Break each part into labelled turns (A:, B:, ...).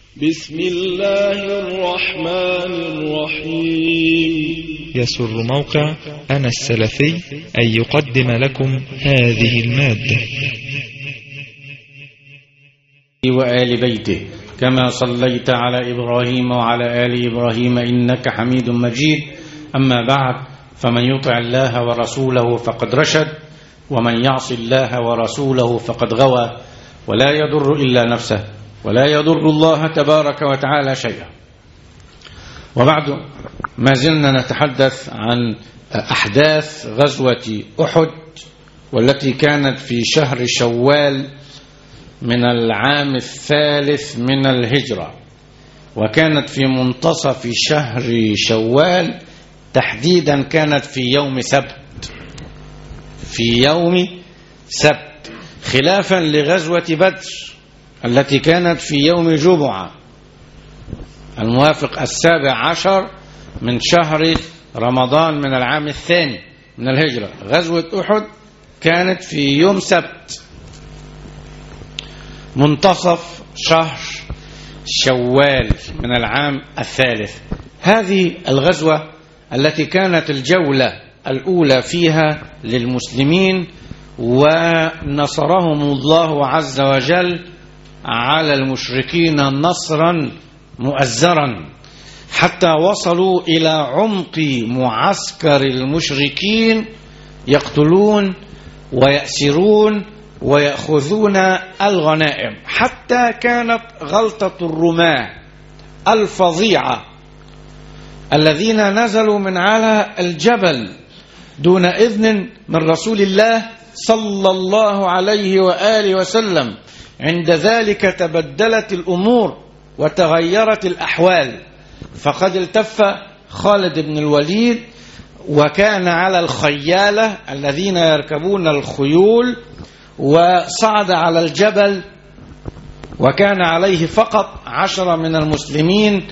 A: بسم الله الرحمن الرحيم
B: يسر موقع أنا السلفي أن يقدم لكم هذه المادة
C: وآل بيته كما صليت على إبراهيم وعلى آل إبراهيم إنك حميد مجيد أما بعد فمن يطع الله ورسوله فقد رشد ومن يعص الله ورسوله فقد غوى ولا يضر إلا نفسه ولا يضر الله تبارك وتعالى شيئا وبعد ما زلنا نتحدث عن أحداث غزوة أحد والتي كانت في شهر شوال من العام الثالث من الهجرة وكانت في منتصف شهر شوال تحديدا كانت في يوم سبت في يوم سبت خلافا لغزوة بدر التي كانت في يوم جمعة الموافق السابع عشر من شهر رمضان من العام الثاني من الهجرة غزوة أحد كانت في يوم سبت منتصف شهر شوال من العام الثالث هذه الغزوة التي كانت الجولة الأولى فيها للمسلمين ونصرهم الله عز وجل على المشركين نصرا مؤزرا حتى وصلوا إلى عمق معسكر المشركين يقتلون ويأسرون ويأخذون الغنائم حتى كانت غلطة الرماة الفظيعة الذين نزلوا من على الجبل دون إذن من رسول الله صلى الله عليه وآله وسلم عند ذلك تبدلت الأمور وتغيرت الأحوال فقد التف خالد بن الوليد وكان على الخيالة الذين يركبون الخيول وصعد على الجبل وكان عليه فقط عشرة من المسلمين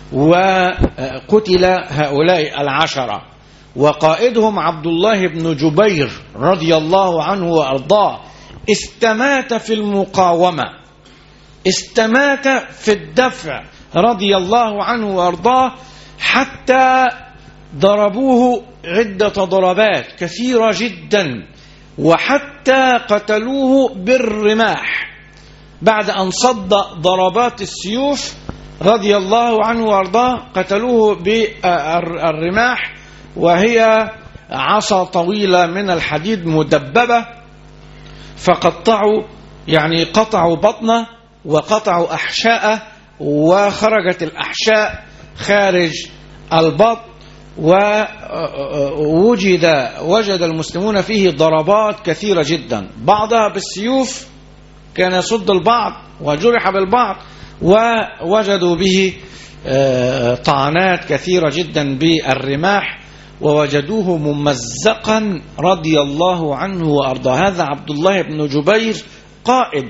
C: وقتل هؤلاء العشرة وقائدهم عبد الله بن جبير رضي الله عنه وأرضاه استمات في المقاومة استمات في الدفع رضي الله عنه وأرضاه حتى ضربوه عدة ضربات كثيرة جدا وحتى قتلوه بالرماح بعد أن صد ضربات السيوف رضي الله عنه وارضاه قتلوه بالرماح وهي عصا طويلة من الحديد مدببة فقطعوا يعني قطعوا بطنه وقطعوا أحشاءه وخرجت الأحشاء خارج البطن ووجد وجد المسلمون فيه ضربات كثيرة جدا بعضها بالسيوف كان يصد البعض وجرح بالبعض ووجدوا به طعنات كثيرة جدا بالرماح ووجدوه ممزقا رضي الله عنه وأرضاه هذا عبد الله بن جبير قائد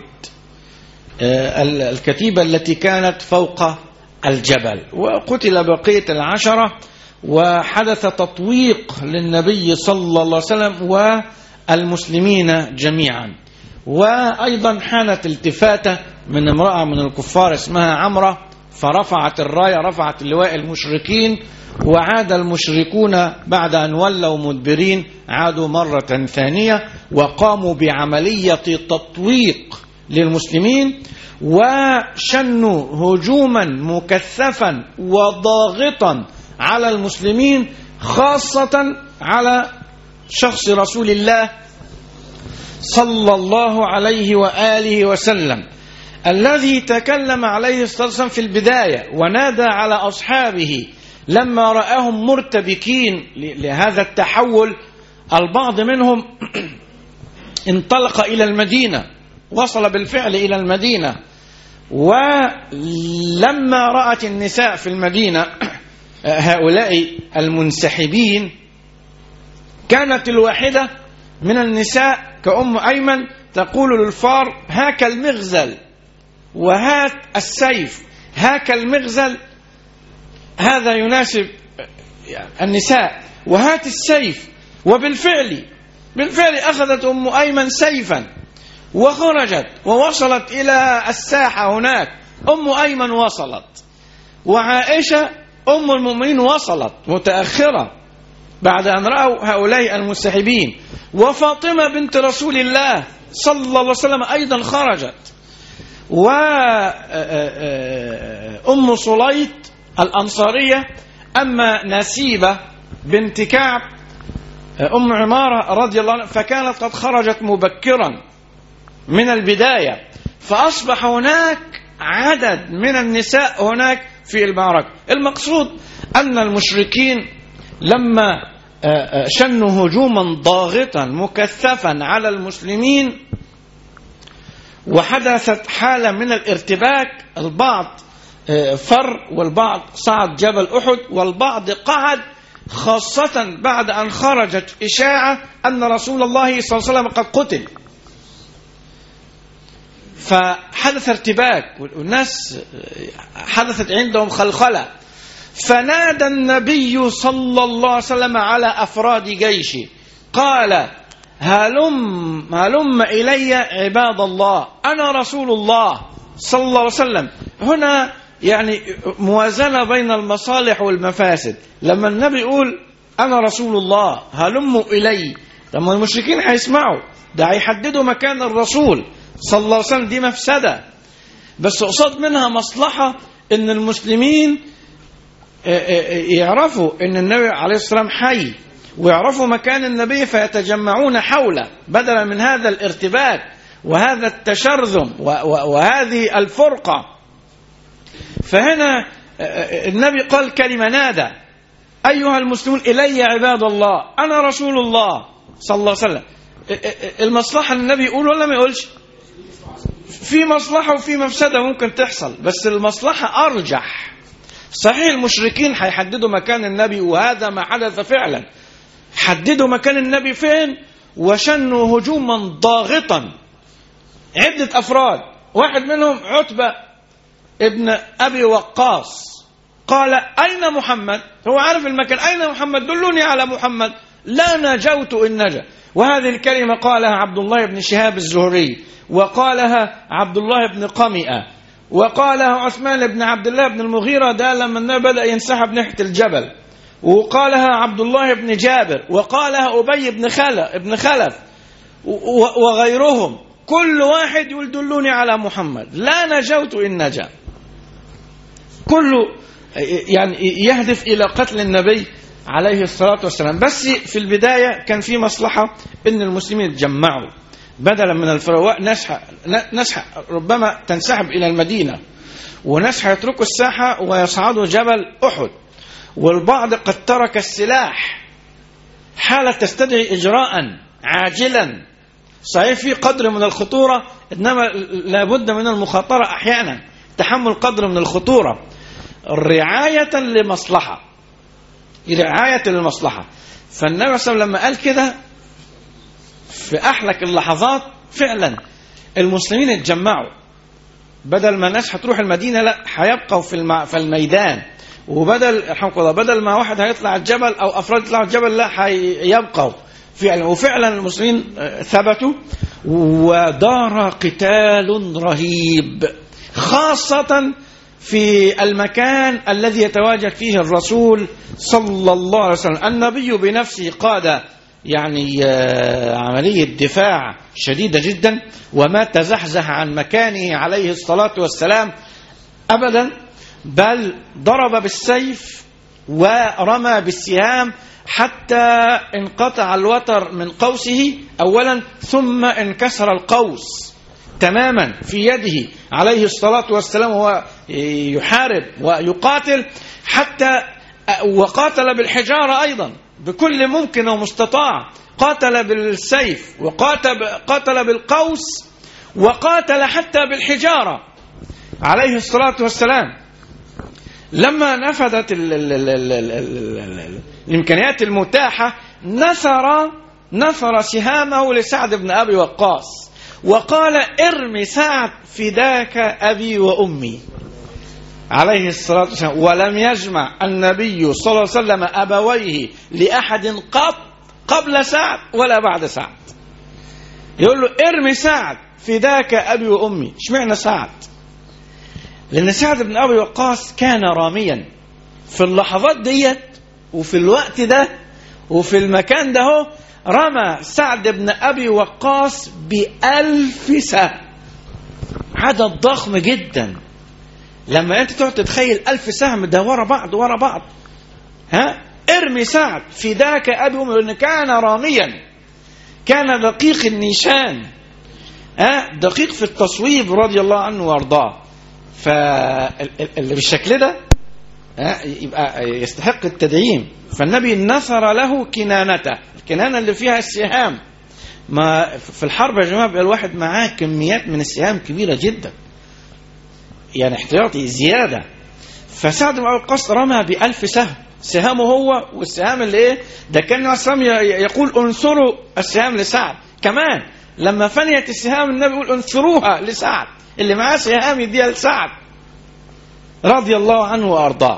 C: الكتيبة التي كانت فوق الجبل وقتل بقية العشرة وحدث تطويق للنبي صلى الله عليه وسلم والمسلمين جميعا وأيضا حانت التفاتة من امرأة من الكفار اسمها عمرة فرفعت الراية رفعت اللواء المشركين وعاد المشركون بعد أن ولوا مدبرين عادوا مرة ثانية وقاموا بعملية تطويق للمسلمين وشنوا هجوما مكثفا وضاغطا على المسلمين خاصة على شخص رسول الله صلى الله عليه وآله وسلم الذي تكلم عليه الصلاة والسلام في البداية ونادى على أصحابه لما رآهم مرتبكين لهذا التحول البعض منهم انطلق إلى المدينة وصل بالفعل إلى المدينة ولما رأت النساء في المدينة هؤلاء المنسحبين كانت الواحدة من النساء كأم أيمن تقول للفار هاك المغزل وهات السيف هاك المغزل هذا يناسب النساء وهات السيف وبالفعل بالفعل أخذت أم أيمن سيفا وخرجت ووصلت إلى الساحة هناك
D: أم أيمن وصلت وعائشة أم المؤمنين وصلت متأخرة بعد أن رأوا هؤلاء المنسحبين وفاطمة بنت رسول الله صلى الله عليه وسلم أيضا خرجت وأم صليط الأنصارية أما نسيبة بنت كعب أم عمارة رضي الله عنها فكانت قد خرجت مبكرا من البداية فأصبح هناك عدد من النساء هناك في المعركة المقصود أن المشركين لما شنوا هجوما ضاغطا مكثفا على المسلمين وحدثت حالة من الارتباك البعض فر والبعض صعد جبل أحد والبعض قعد خاصة بعد أن خرجت إشاعة أن رسول الله صلى الله عليه وسلم قد قتل فحدث ارتباك والناس حدثت عندهم خلخلة فنادى النبي صلى الله عليه وسلم على أفراد جيشه قال هلم هلم إلي عباد الله أنا رسول الله صلى الله عليه وسلم هنا يعني موازنة بين المصالح والمفاسد لما النبي يقول أنا رسول الله هلموا إلي لما المشركين هيسمعوا ده هيحددوا مكان الرسول صلى الله عليه وسلم دي مفسدة بس قصاد منها مصلحة ان المسلمين يعرفوا ان النبي عليه السلام حي ويعرفوا مكان النبي فيتجمعون حوله بدلا من هذا الارتباك وهذا التشرذم وهذه الفرقة فهنا النبي قال كلمة نادى أيها المسلمون إلي عباد الله أنا رسول الله صلى الله عليه وسلم المصلحة النبي يقول ولا ما يقولش في مصلحة وفي مفسدة ممكن تحصل بس المصلحة أرجح صحيح المشركين هيحددوا مكان النبي وهذا ما حدث فعلا حددوا مكان النبي فين وشنوا هجوما ضاغطا عدة أفراد واحد منهم عتبة ابن أبي وقاص قال أين محمد هو عارف المكان أين محمد دلوني على محمد لا نجوت إن نجا وهذه الكلمة قالها عبد الله بن شهاب الزهري وقالها عبد الله بن قمئة وقالها عثمان بن عبد الله بن المغيرة ده لما النبي بدأ ينسحب ناحية الجبل وقالها عبد الله بن جابر وقالها أبي بن خلف, ابن خلف وغيرهم كل واحد يقول دلوني على محمد لا نجوت إن نجا كله يعني يهدف إلى قتل النبي عليه الصلاة والسلام بس في البداية كان في مصلحة أن المسلمين يتجمعوا بدلا من الفرواء ناس ناس ربما تنسحب إلى المدينة وناس هيتركوا الساحة ويصعدوا جبل أحد والبعض قد ترك السلاح حالة تستدعي إجراء عاجلا صحيح في قدر من الخطورة إنما لابد من المخاطرة أحيانا تحمل قدر من الخطورة رعاية لمصلحة رعاية للمصلحة فالنبي صلى الله عليه وسلم لما قال كده في أحلك اللحظات فعلا المسلمين اتجمعوا بدل ما الناس هتروح المدينة لا هيبقوا في الم... في الميدان وبدل الحمد لله بدل ما واحد هيطلع الجبل أو أفراد يطلعوا الجبل لا هيبقوا فعلا وفعلا المسلمين ثبتوا ودار قتال رهيب خاصة في المكان الذي يتواجد فيه الرسول صلى الله عليه وسلم النبي بنفسه قاد يعني عملية دفاع شديدة جدا وما تزحزح عن مكانه عليه الصلاة والسلام أبدا بل ضرب بالسيف ورمى بالسهام حتى انقطع الوتر من قوسه أولا ثم انكسر القوس تماما في يده عليه الصلاة والسلام وهو يحارب ويقاتل حتى وقاتل بالحجارة أيضا بكل ممكن ومستطاع قاتل بالسيف وقاتل قاتل بالقوس وقاتل حتى بالحجارة عليه الصلاة والسلام لما نفذت ال ال ال ال ال ال ال الإمكانيات المتاحة نثر نثر سهامه لسعد بن أبي وقاص وقال ارمي سعد فداك أبي وأمي عليه الصلاة والسلام ولم يجمع النبي صلى الله عليه وسلم أبويه لأحد قط قبل سعد ولا بعد سعد يقول له ارمي سعد فداك أبي وأمي اشمعنى سعد لأن سعد بن أبي وقاص كان راميا في اللحظات ديت وفي الوقت ده وفي المكان ده هو رمى سعد بن أبي وقاص بألف سهم عدد ضخم جدا لما أنت تقعد تتخيل ألف سهم ده ورا بعض ورا بعض ها ارمي سعد فداك أبي وأمي لأن كان راميا كان دقيق النيشان ها دقيق في التصويب رضي الله عنه وارضاه فاللي بالشكل ده ها يبقى يستحق التدعيم فالنبي نثر له كنانته الكنانه اللي فيها السهام ما في الحرب يا جماعه بيبقى الواحد معاه كميات من السهام كبيره جدا يعني احتياطي زياده فسعد بن ابي وقاص رمى بألف سهم سهامه هو والسهام اللي ايه ده كان السلام يقول انصروا السهام لسعد كمان لما فنيت السهام النبي يقول انصروها لسعد اللي معاه سهام يديها لسعد رضي الله عنه وارضاه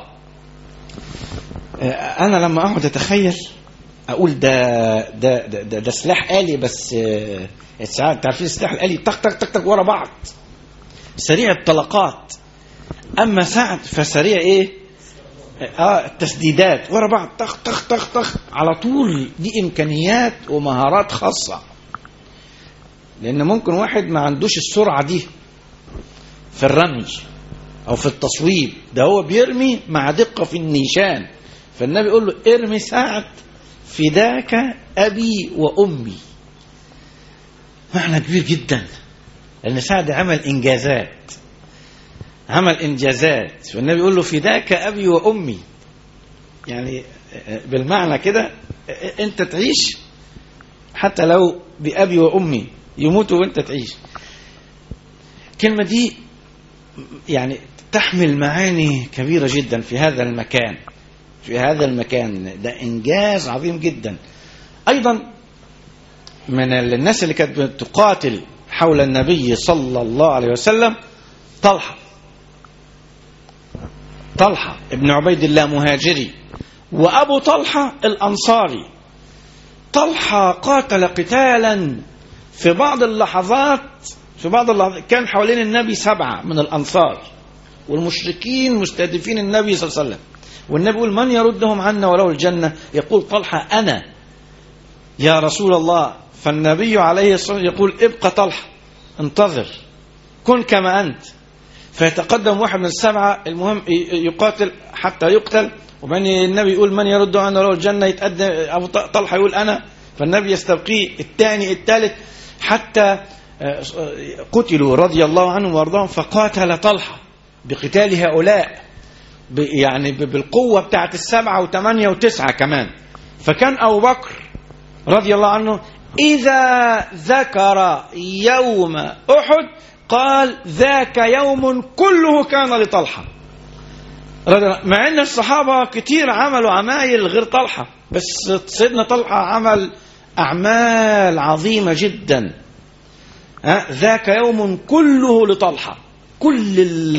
D: انا لما اقعد اتخيل اقول ده ده ده, ده, ده سلاح آلي بس ساعات تعرفين السلاح الآلي طق طق طق طق ورا بعض سريع الطلقات اما سعد فسريع ايه اه التسديدات ورا بعض طخ طخ طخ طخ على طول دي امكانيات ومهارات خاصه لان ممكن واحد ما عندوش السرعه دي في الرمي او في التصويب ده هو بيرمي مع دقه في النيشان فالنبي يقول له ارمي سعد فداك ابي وامي معنى كبير جدا لان سعد عمل انجازات عمل انجازات والنبي يقول له فداك ابي وامي يعني بالمعنى كده انت تعيش حتى لو بابي وامي يموتوا وانت تعيش الكلمه دي يعني تحمل معاني كبيره جدا في هذا المكان في هذا المكان ده انجاز عظيم جدا ايضا من الناس اللي كانت تقاتل حول النبي صلى الله عليه وسلم طلحه طلحة ابن عبيد الله مهاجري وأبو طلحة الأنصاري طلحة قاتل قتالا في بعض اللحظات في بعض اللحظات كان حوالين النبي سبعة من الأنصار والمشركين مستهدفين النبي صلى الله عليه وسلم والنبي يقول من يردهم عنا وله الجنة يقول طلحة أنا يا رسول الله فالنبي عليه الصلاة والسلام يقول ابقى طلحة انتظر كن كما أنت فيتقدم واحد من السبعة المهم يقاتل حتى يقتل وبعدين النبي يقول من يرد عنه له الجنة يتقدم أبو طلحة يقول أنا فالنبي يستبقيه الثاني الثالث حتى قتلوا رضي الله عنهم وارضاهم فقاتل طلحة بقتال هؤلاء يعني بالقوة بتاعت السبعة وثمانية وتسعة كمان فكان أبو بكر رضي الله عنه إذا ذكر يوم أحد قال ذاك يوم كله كان لطلحة مع ان الصحابة كتير عملوا عمايل غير طلحة بس سيدنا طلحة عمل أعمال عظيمة جدا ذاك يوم كله لطلحة كل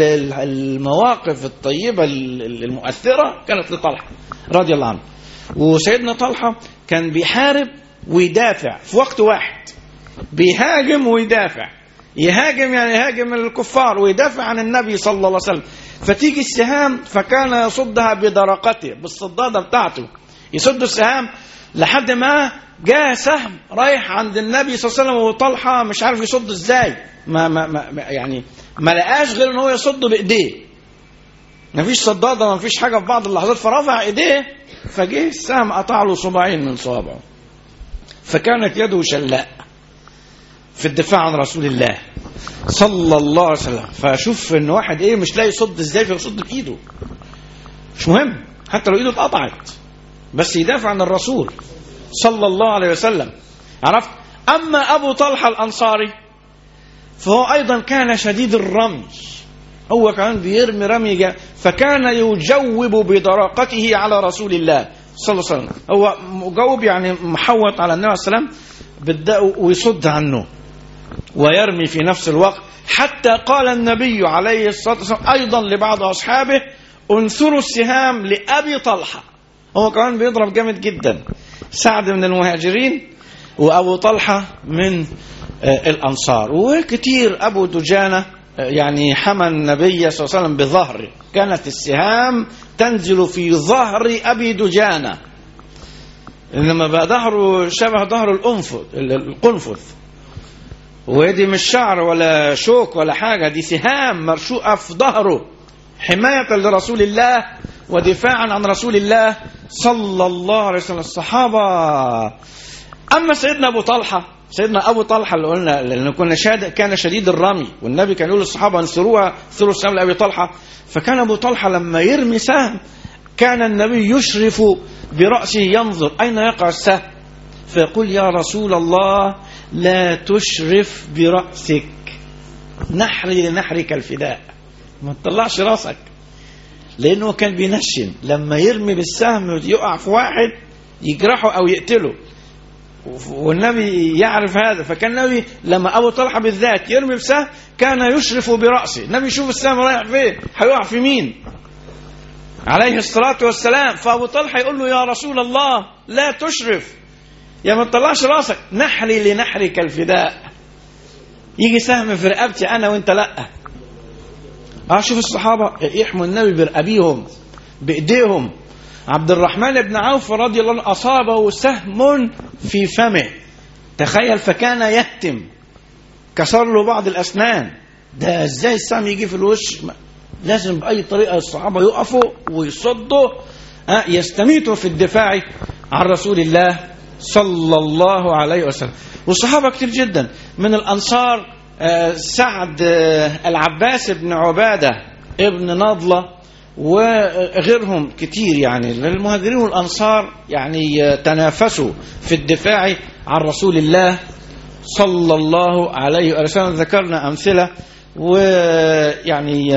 D: المواقف الطيبة المؤثرة كانت لطلحة رضي الله عنه وسيدنا طلحة كان بيحارب ويدافع في وقت واحد بيهاجم ويدافع يهاجم يعني يهاجم الكفار ويدافع عن النبي صلى الله عليه وسلم فتيجي السهام فكان يصدها بدرقته بالصدادة بتاعته يصد السهام لحد ما جاء سهم رايح عند النبي صلى الله عليه وسلم وطلحة مش عارف يصد ازاي ما, ما, ما يعني ما لقاش غير ان هو يصد بايديه ما فيش صدادة ما فيش حاجة في بعض اللحظات فرفع ايديه فجه السهم قطع له صباعين من صوابعه فكانت يده شلاء في الدفاع عن رسول الله صلى الله عليه وسلم فاشوف ان واحد ايه مش لاقي يصد ازاي فيصد بايده مش مهم حتى لو ايده اتقطعت بس يدافع عن الرسول صلى الله عليه وسلم عرفت اما ابو طلحه الانصاري فهو ايضا كان شديد الرمي هو كان بيرمي رمي جا فكان يجوب بدراقته على رسول الله صلى الله عليه وسلم هو مجوب يعني محوط على النبي صلى الله عليه وسلم بدأ ويصد عنه ويرمي في نفس الوقت حتى قال النبي عليه الصلاة والسلام أيضا لبعض أصحابه انثروا السهام لأبي طلحة هو كمان بيضرب جامد جدا سعد من المهاجرين وأبو طلحة من الأنصار وكتير أبو دجانة يعني حمى النبي صلى الله عليه وسلم بظهره كانت السهام تنزل في ظهر أبي دجانة إنما بقى ظهره شبه ظهر الأنفذ القنفذ ودي مش شعر ولا شوك ولا حاجة دي سهام مرشوقة في ظهره حماية لرسول الله ودفاعا عن رسول الله صلى الله عليه وسلم الصحابة أما سيدنا أبو طلحة سيدنا أبو طلحة اللي قلنا لأنه كنا شاد كان شديد الرمي والنبي كان يقول للصحابة انصروها انصروا السلام لأبي طلحة فكان أبو طلحة لما يرمي سهم كان النبي يشرف برأسه ينظر أين يقع السهم فيقول يا رسول الله لا تشرف برأسك نحري لنحرك الفداء ما تطلعش راسك لأنه كان بينشن لما يرمي بالسهم يقع في واحد يجرحه أو يقتله والنبي يعرف هذا فكان النبي لما أبو طلحة بالذات يرمي بسهم كان يشرف برأسه النبي يشوف السهم رايح فين هيقع في مين عليه الصلاة والسلام فأبو طلحة يقول له يا رسول الله لا تشرف يا ما تطلعش راسك نحري لنحرك الفداء يجي سهم في رقبتي أنا وأنت لأ اه شوف الصحابة يحموا النبي برقبيهم بإيديهم عبد الرحمن بن عوف رضي الله عنه أصابه سهم في فمه تخيل فكان يهتم كسر له بعض الأسنان ده ازاي السهم يجي في الوش لازم بأي طريقة الصحابة يقفوا ويصدوا آه يستميتوا في الدفاع عن رسول الله صلى الله عليه وسلم والصحابة كتير جدا من الأنصار آه سعد آه العباس بن عبادة ابن نضلة وغيرهم كتير يعني المهاجرين والأنصار يعني تنافسوا في الدفاع عن رسول الله صلى الله عليه وسلم ذكرنا أمثلة ويعني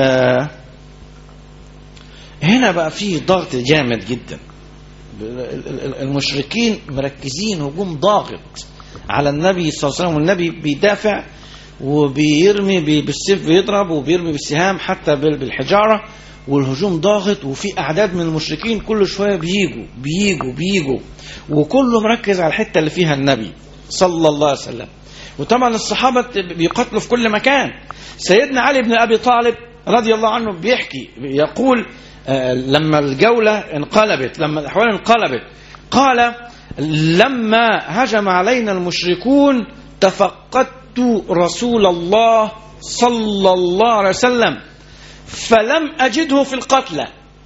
D: هنا بقى في ضغط جامد جدا المشركين مركزين هجوم ضاغط على النبي صلى الله عليه وسلم والنبي بيدافع وبيرمي بالسيف بيضرب وبيرمي بالسهام حتى بالحجارة والهجوم ضاغط وفي أعداد من المشركين كل شوية بيجوا بيجوا بيجوا وكله مركز على الحتة اللي فيها النبي صلى الله عليه وسلم وطبعا الصحابة بيقاتلوا في كل مكان سيدنا علي بن أبي طالب رضي الله عنه بيحكي يقول لما الجولة انقلبت لما الأحوال انقلبت قال لما هجم علينا المشركون تفقدت رسول الله صلى الله عليه وسلم فلم أجده في القتلى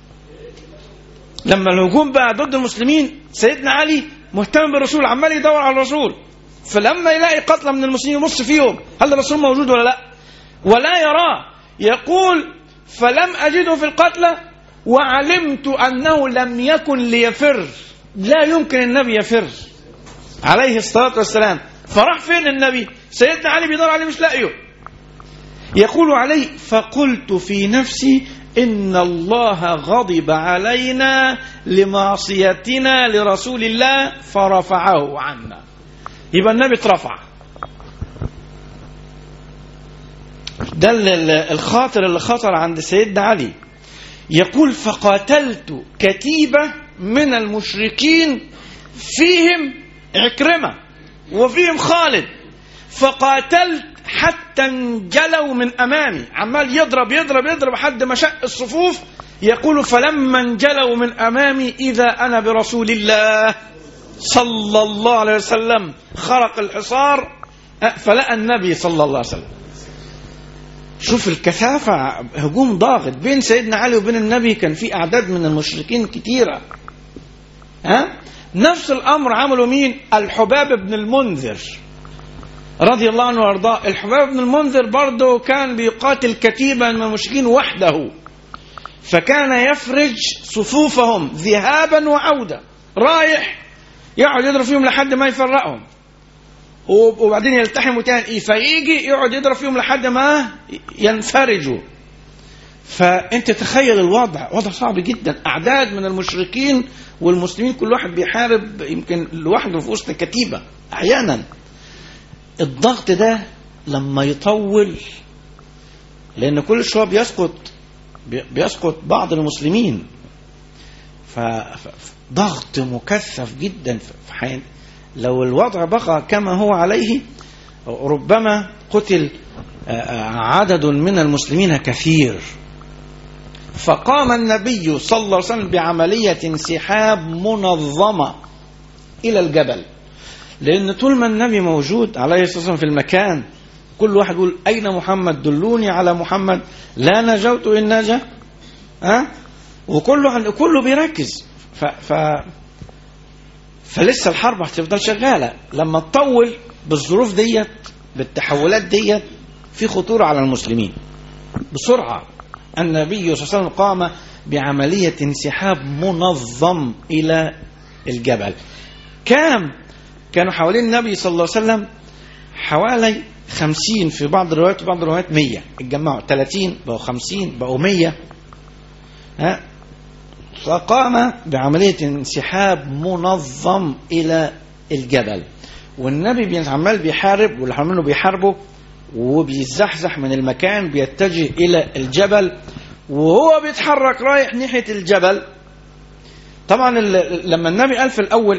D: لما الهجوم بقى ضد المسلمين سيدنا علي مهتم بالرسول عمال يدور على الرسول فلما يلاقي قتلى من المسلمين يبص فيهم هل الرسول موجود ولا لا ولا يراه يقول فلم أجده في القتلى وعلمت أنه لم يكن ليفر لا يمكن النبي يفر عليه الصلاة والسلام فراح فين النبي سيدنا علي بيدور عليه مش لاقيه يقول عليه فقلت في نفسي إن الله غضب علينا لمعصيتنا لرسول الله فرفعه عنا يبقى النبي اترفع ده الخاطر اللي خطر عند سيدنا علي يقول فقاتلت كتيبة من المشركين فيهم عكرمة وفيهم خالد فقاتلت حتى انجلوا من امامي عمال يضرب يضرب يضرب لحد ما شق الصفوف يقول فلما انجلوا من امامي اذا انا برسول الله صلى الله عليه وسلم خرق الحصار فلقى النبي صلى الله عليه وسلم شوف الكثافة هجوم ضاغط بين سيدنا علي وبين النبي كان في أعداد من المشركين كتيرة ها نفس الأمر عملوا مين الحباب بن المنذر رضي الله عنه وارضاه الحباب بن المنذر برضه كان بيقاتل كتيبا من المشركين وحده فكان يفرج صفوفهم ذهابا وعودة رايح يقعد يضرب فيهم لحد ما يفرقهم وبعدين يلتحموا تاني فيجي يقعد يضرب فيهم لحد ما ينفرجوا فانت تخيل الوضع وضع صعب جدا اعداد من المشركين والمسلمين كل واحد بيحارب يمكن لوحده في وسط كتيبه احيانا الضغط ده لما يطول لان كل شويه بيسقط بيسقط بعض المسلمين فضغط مكثف جدا في حياتنا لو الوضع بقى كما هو عليه ربما قتل عدد من المسلمين كثير فقام النبي صلى الله عليه وسلم بعملية انسحاب منظمة إلى الجبل لأن طول ما النبي موجود عليه الصلاة والسلام في المكان كل واحد يقول أين محمد دلوني على محمد لا نجوت إن نجا ها وكله كله بيركز ف, ف فلسه الحرب هتفضل شغالة لما تطول بالظروف ديت بالتحولات ديت في خطورة على المسلمين بسرعة النبي صلى الله عليه وسلم قام بعملية انسحاب منظم إلى الجبل كام كانوا حوالين النبي صلى الله عليه وسلم حوالي خمسين في بعض الروايات وبعض الروايات مية اتجمعوا تلاتين بقوا خمسين بقوا مية ها فقام بعملية انسحاب منظم إلى الجبل والنبي عمال بيحارب واللي حوالينه بيحاربوا وبيزحزح من المكان بيتجه إلى الجبل وهو بيتحرك رايح ناحية الجبل طبعا لما النبي قال في الأول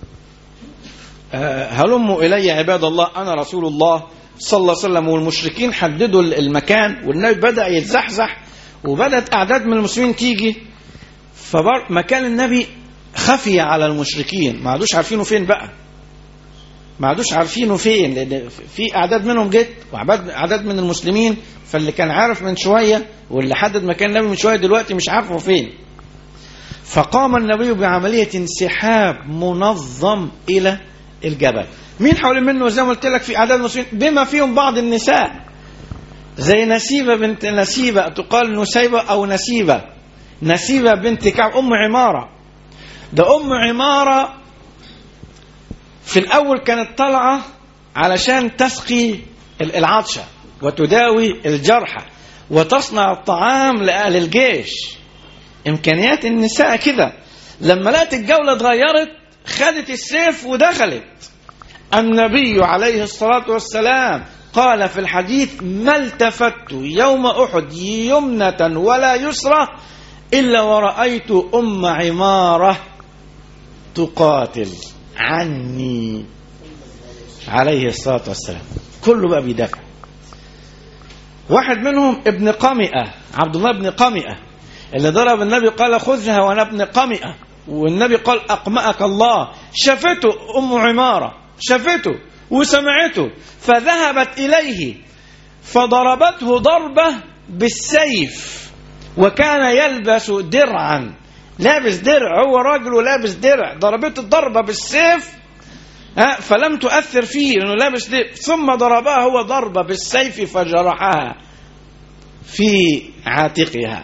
D: هلموا إلي عباد الله أنا رسول الله صلى الله عليه وسلم والمشركين حددوا المكان والنبي بدأ يتزحزح وبدأت أعداد من المسلمين تيجي فمكان النبي خفي على المشركين ما عادوش عارفينه فين بقى ما عادوش عارفينه فين لان في اعداد منهم جت واعداد من المسلمين فاللي كان عارف من شويه واللي حدد مكان النبي من شويه دلوقتي مش عارفه فين فقام النبي بعمليه انسحاب منظم الى الجبل مين حوالين منه زي ما قلت لك في اعداد المسلمين بما فيهم بعض النساء زي نسيبه بنت نسيبه تقال نسيبه او نسيبه نسيبه بنت كعب ام عماره ده ام عماره في الأول كانت طالعة علشان تسقي العطشة وتداوي الجرحى وتصنع الطعام لأهل الجيش إمكانيات النساء كده لما لقت الجولة اتغيرت خدت السيف ودخلت النبي عليه الصلاة والسلام قال في الحديث ما التفت يوم أحد يمنة ولا يسرى إلا ورأيت أم عمارة تقاتل عني عليه الصلاة والسلام كله بقى بيدافع واحد منهم ابن قمئة عبد الله بن قمئة اللي ضرب النبي قال خذها وانا ابن قمئة والنبي قال أقمأك الله شافته أم عمارة شافته وسمعته فذهبت إليه فضربته ضربة بالسيف وكان يلبس درعا لابس درع هو راجل ولابس درع ضربته الضربة بالسيف ها فلم تؤثر فيه لأنه لابس درع ثم ضربها هو ضربة بالسيف فجرحها في عاتقها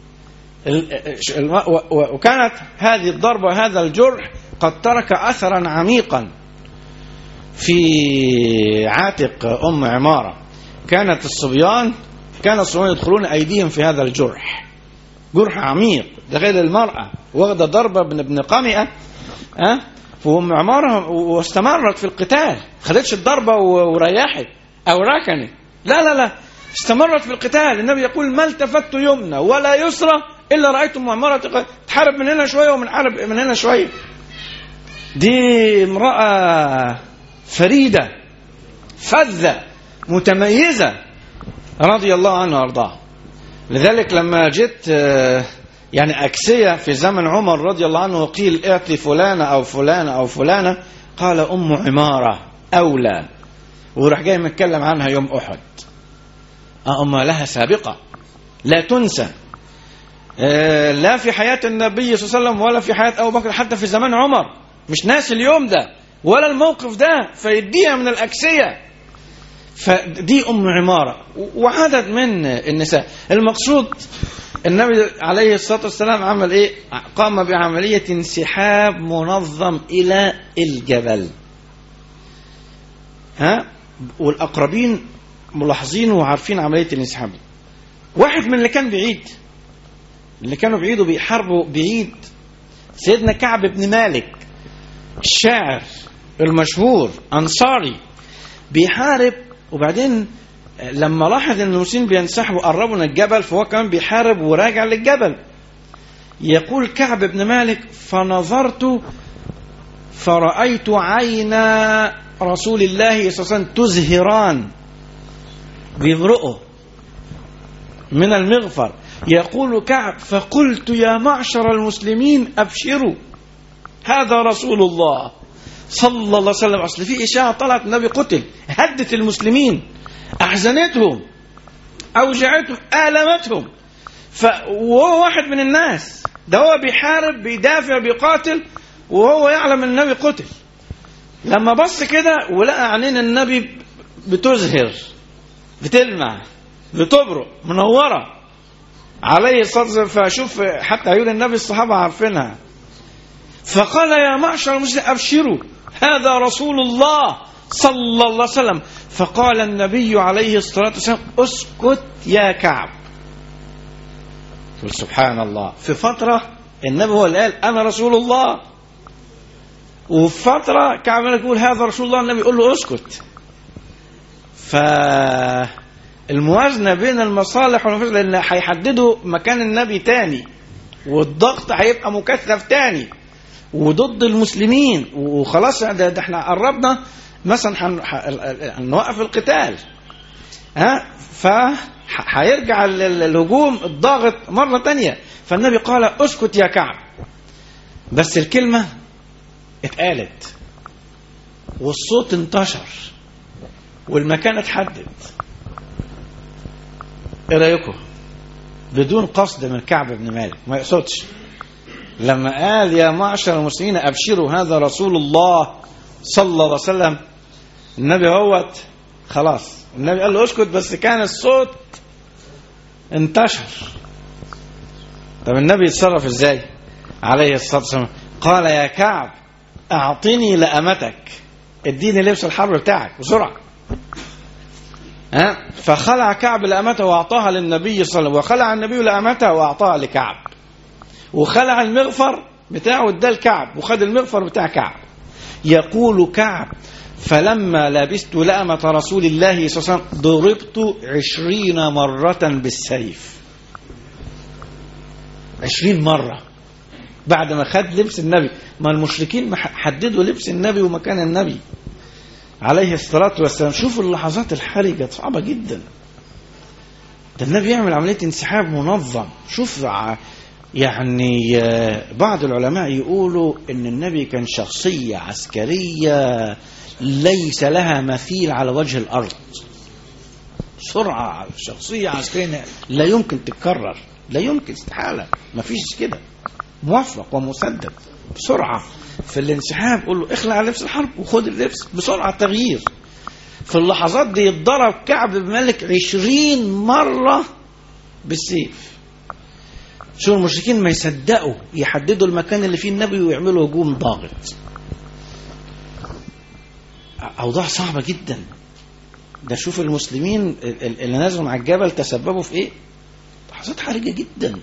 D: وكانت هذه الضربة وهذا الجرح قد ترك أثرا عميقا في عاتق أم عمارة كانت الصبيان كان الصبيان يدخلون أيديهم في هذا الجرح جرح عميق ده غير المرأة واخدة ضربة من ابن قمئة أه؟ وأم عمارة واستمرت في القتال خدتش الضربة وريحت أو ركنت لا لا لا استمرت في القتال النبي يقول ما التفت يمنى ولا يسرى إلا رأيت أم عمارة تحارب من هنا شوية ومن حارب من هنا شوية دي امرأة فريدة فذة متميزة رضي الله عنها وارضاها لذلك لما جيت يعني أكسية في زمن عمر رضي الله عنه وقيل اعطي فلانة أو فلانة أو فلانة قال أم عمارة أولى وراح جاي متكلم عنها يوم أحد أم لها سابقة لا تنسى لا في حياة النبي صلى الله عليه وسلم ولا في حياة أبو بكر حتى في زمان عمر مش ناس اليوم ده ولا الموقف ده فيديها من الأكسية فدي أم عمارة وعدد من النساء المقصود النبي عليه الصلاة والسلام عمل إيه قام بعملية انسحاب منظم إلى الجبل ها والأقربين ملاحظين وعارفين عملية الانسحاب واحد من اللي كان بعيد اللي كانوا بعيد وبيحاربوا بعيد سيدنا كعب بن مالك الشاعر المشهور أنصاري بيحارب وبعدين لما لاحظ ان المسلمين بينسحبوا قربوا من الجبل فهو كمان بيحارب وراجع للجبل يقول كعب بن مالك فنظرت فرأيت عينا رسول الله صلى الله عليه وسلم تزهران بيبرقوا من المغفر يقول كعب فقلت يا معشر المسلمين أبشروا هذا رسول الله صلى الله عليه وسلم أصل في إشاعة طلعت النبي قتل هدت المسلمين أحزنتهم أوجعتهم آلمتهم ف... وهو واحد من الناس ده هو بيحارب بيدافع بيقاتل وهو يعلم ان النبي قتل لما بص كده ولقى عينين النبي بتزهر بتلمع بتبرق منوره عليه الصلاه والسلام فشوف حتى عيون النبي الصحابه عارفينها فقال يا معشر المسلمين ابشروا هذا رسول الله صلى الله عليه وسلم فقال النبي عليه الصلاه والسلام اسكت يا كعب سبحان الله في فتره النبي هو اللي قال انا رسول الله وفي فتره كعب يقول هذا رسول الله النبي يقول له اسكت فالموازنه بين المصالح والمفاسد لان هيحددوا مكان النبي تاني والضغط هيبقى مكثف تاني وضد المسلمين وخلاص ده, ده احنا قربنا مثلا هنوقف القتال ها فهيرجع الهجوم الضاغط مرة تانية فالنبي قال اسكت يا كعب بس الكلمة اتقالت والصوت انتشر والمكان اتحدد ايه رايكم بدون قصد من كعب بن مالك ما يقصدش لما قال يا معشر المسلمين ابشروا هذا رسول الله صلى الله عليه وسلم النبي هوت خلاص النبي قال له اسكت بس كان الصوت انتشر طب النبي يتصرف ازاي عليه الصلاه والسلام قال يا كعب اعطني لامتك اديني لبس الحرب بتاعك بسرعه ها فخلع كعب لامته واعطاها للنبي صلى الله عليه وسلم وخلع النبي لامته واعطاها لكعب وخلع المغفر بتاعه اداه لكعب وخد المغفر بتاع كعب يقول كعب فلما لبست لأمة رسول الله صلى الله عليه وسلم ضربت عشرين مرة بالسيف عشرين مرة بعد ما خد لبس النبي ما المشركين حددوا لبس النبي ومكان النبي عليه الصلاة والسلام شوفوا اللحظات الحرجة صعبة جدا ده النبي يعمل عملية انسحاب منظم شوف يعني بعض العلماء يقولوا ان النبي كان شخصية عسكرية ليس لها مثيل على وجه الارض سرعة شخصية عسكرية لا يمكن تتكرر لا يمكن استحالة ما فيش كده موفق ومسدد بسرعة في الانسحاب قول له اخلع لبس الحرب وخد اللبس بسرعة تغيير في اللحظات دي يتضرب كعب بن مالك عشرين مرة بالسيف شو المشركين ما يصدقوا يحددوا المكان اللي فيه النبي ويعملوا هجوم ضاغط أوضاع صعبة جدا ده شوف المسلمين اللي نزلوا مع الجبل تسببوا في ايه لحظات حرجة جدا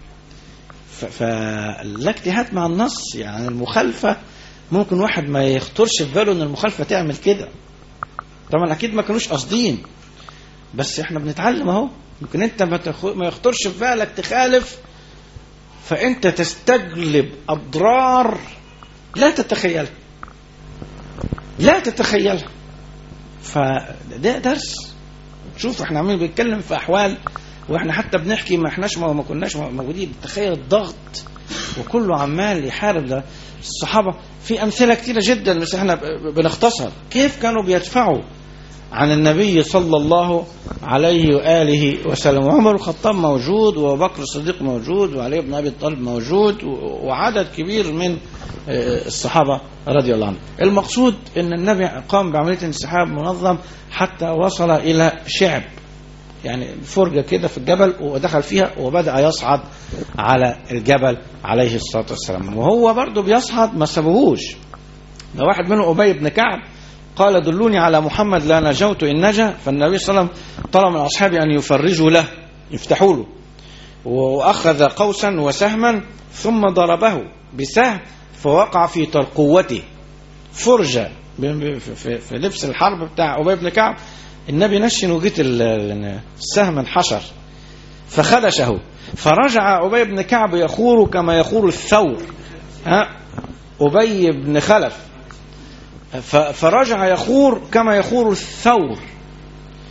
D: فلا اجتهاد مع النص يعني المخالفة ممكن واحد ما يخطرش في باله ان المخالفة تعمل كده طبعا اكيد ما كانوش قاصدين بس احنا بنتعلم اهو ممكن انت ما, تخ... ما يخطرش في بالك تخالف فانت تستجلب اضرار لا تتخيلها لا تتخيلها فده درس شوف احنا عمالين بنتكلم في احوال واحنا حتى بنحكي ما احناش ما كناش موجودين تخيل الضغط وكله عمال يحارب ده الصحابه في امثله كثيره جدا بس احنا بنختصر كيف كانوا بيدفعوا عن النبي صلى الله عليه واله وسلم وعمر الخطاب موجود وابو بكر الصديق موجود وعلي بن ابي طالب موجود وعدد كبير من الصحابه رضي الله عنهم. المقصود ان النبي قام بعمليه انسحاب منظم حتى وصل الى شعب يعني فرجه كده في الجبل ودخل فيها وبدا يصعد على الجبل عليه الصلاه والسلام وهو برضه بيصعد ما سابوهوش ده واحد منهم ابي بن كعب قال دلوني على محمد لا نجوت ان نجا فالنبي صلى الله عليه وسلم طلب من اصحابه ان يفرجوا له يفتحوا له واخذ قوسا وسهما ثم ضربه بسهم فوقع في ترقوته فرجه في لبس الحرب بتاع ابي بن كعب النبي نشن وجيت السهم انحشر فخدشه فرجع ابي بن كعب يخور كما يخور الثور ها ابي بن خلف فرجع يخور كما يخور الثور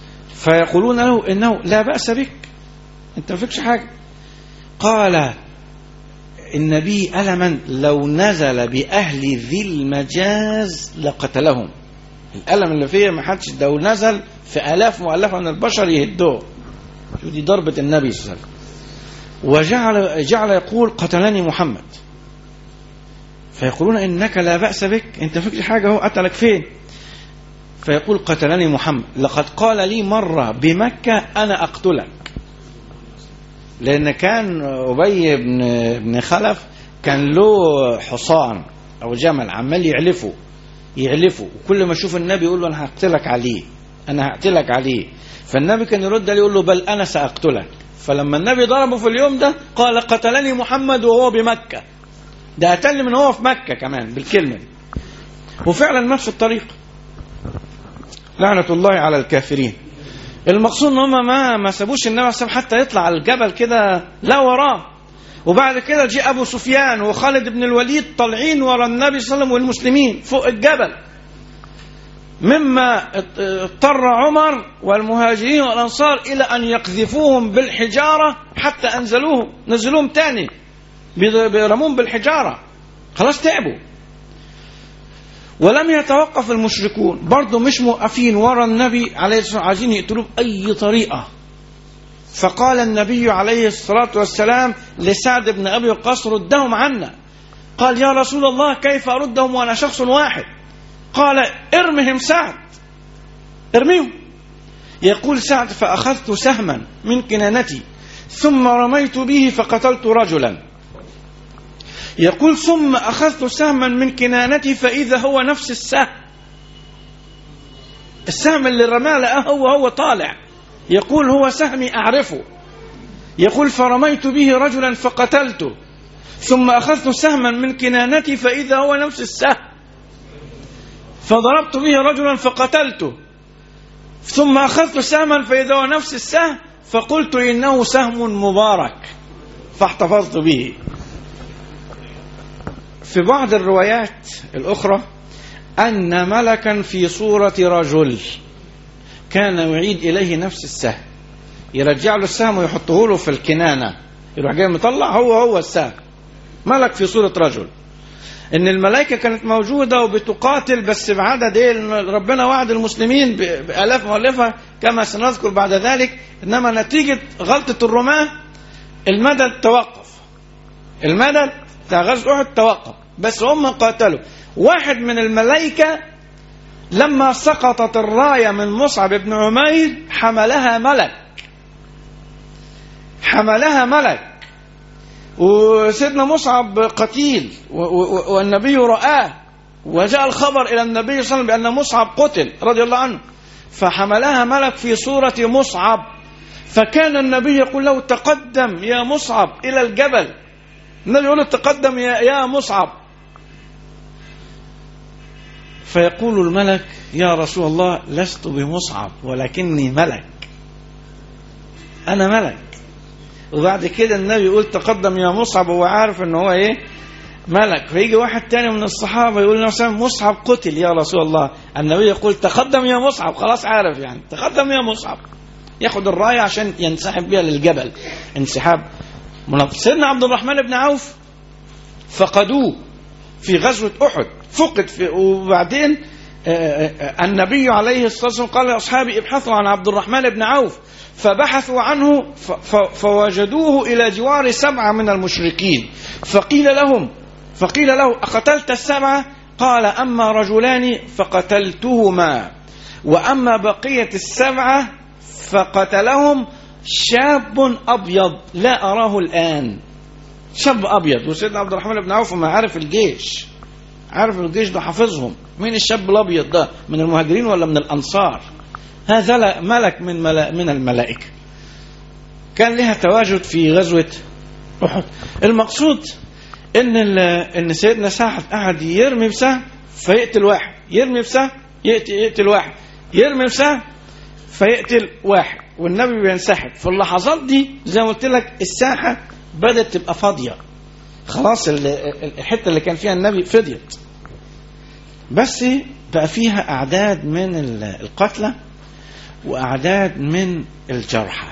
D: فيقولون له انه لا باس بك انت ما فيكش حاجه قال ان بي الما لو نزل باهل ذي المجاز لقتلهم الالم اللي فيه ما حدش لو نزل في الاف مؤلفه من البشر يهدوه شو دي ضربه النبي صلى الله عليه وسلم وجعل جعل يقول قتلني محمد فيقولون انك لا باس بك انت فيك حاجه هو قتلك فين فيقول قتلني محمد لقد قال لي مره بمكه انا اقتلك لان كان ابي بن بن خلف كان له حصان او جمل عمال يعلفه يعلفه وكل ما يشوف النبي يقول له انا هقتلك عليه انا هقتلك عليه فالنبي كان يرد عليه يقول له بل انا ساقتلك فلما النبي ضربه في اليوم ده قال قتلني محمد وهو بمكه ده قتلني من هو في مكه كمان بالكلمه دي وفعلا مات في الطريق لعنه الله على الكافرين المقصود ان هم ما ما سابوش النبي عليه الصلاه والسلام حتى يطلع على الجبل كده لا وراه وبعد كده جه ابو سفيان وخالد بن الوليد طالعين ورا النبي صلى الله عليه وسلم والمسلمين فوق الجبل مما اضطر عمر والمهاجرين والانصار الى ان يقذفوهم بالحجاره حتى انزلوهم نزلوهم تاني بيرموهم بالحجاره خلاص تعبوا ولم يتوقف المشركون برضه مش موقفين ورا النبي عليه الصلاه والسلام عايزين يقتلوه باي طريقه فقال النبي عليه الصلاه والسلام لسعد بن ابي وقاص ردهم عنا قال يا رسول الله كيف اردهم وانا شخص واحد قال ارمهم سعد ارميهم يقول سعد فاخذت سهما من كنانتي ثم رميت به فقتلت رجلا يقول ثم أخذت سهما من كنانتي فإذا هو نفس السهم السهم اللي رماه لقاه هو هو طالع يقول هو سهمي أعرفه يقول فرميت به رجلا فقتلته ثم أخذت سهما من كنانتي فإذا هو نفس السهم فضربت به رجلا فقتلته ثم أخذت سهما فإذا هو نفس السهم فقلت إنه سهم مبارك فاحتفظت به في بعض الروايات الأخرى أن ملكا في صورة رجل كان يعيد إليه نفس السهم يرجع له السهم ويحطه له في الكنانة يروح جاي مطلع هو هو السهم ملك في صورة رجل ان الملائكة كانت موجودة وبتقاتل بس بعدد ايه ربنا وعد المسلمين بآلاف مؤلفة كما سنذكر بعد ذلك انما نتيجة غلطة الرماة المدد توقف المدد بتاع غزوة أحد توقف بس هم قاتلوا واحد من الملائكة لما سقطت الراية من مصعب بن عمير حملها ملك حملها ملك وسيدنا مصعب قتيل والنبي رآه وجاء الخبر إلى النبي صلى الله عليه وسلم بأن مصعب قتل رضي الله عنه فحملها ملك في صورة مصعب فكان النبي يقول له تقدم يا مصعب إلى الجبل النبي يقول له تقدم يا, يا مصعب فيقول الملك يا رسول الله لست بمصعب ولكني ملك أنا ملك وبعد كده النبي يقول تقدم يا مصعب وهو عارف ان هو ايه ملك فيجي واحد تاني من الصحابه يقول له مصعب قتل يا رسول الله النبي يقول تقدم يا مصعب خلاص عارف يعني تقدم يا مصعب ياخد الرايه عشان ينسحب بيها للجبل انسحاب منافق سيدنا عبد الرحمن بن عوف فقدوه في غزوة أحد فقد في وبعدين النبي عليه الصلاة والسلام قال لأصحابه ابحثوا عن عبد الرحمن بن عوف فبحثوا عنه فوجدوه إلى جوار سبعة من المشركين فقيل لهم فقيل له أقتلت السبعة قال أما رجلان فقتلتهما وأما بقية السبعة فقتلهم شاب أبيض لا أراه الآن شاب أبيض وسيدنا عبد الرحمن بن عوف ما عارف الجيش عارف الجيش ده حافظهم مين الشاب الأبيض ده من المهاجرين ولا من الأنصار هذا ملك من ملا من الملائكة كان لها تواجد في غزوة أحد المقصود إن إن سيدنا سعد قعد يرمي بسهم فيقتل واحد يرمي بسهم يقتل, يقتل واحد يرمي بسهم فيقتل واحد والنبي بينسحب في اللحظات دي زي ما قلت لك الساحة بدأت تبقى فاضية خلاص الحتة اللي كان فيها النبي فضيت بس بقى فيها أعداد من القتلى وأعداد من الجرحى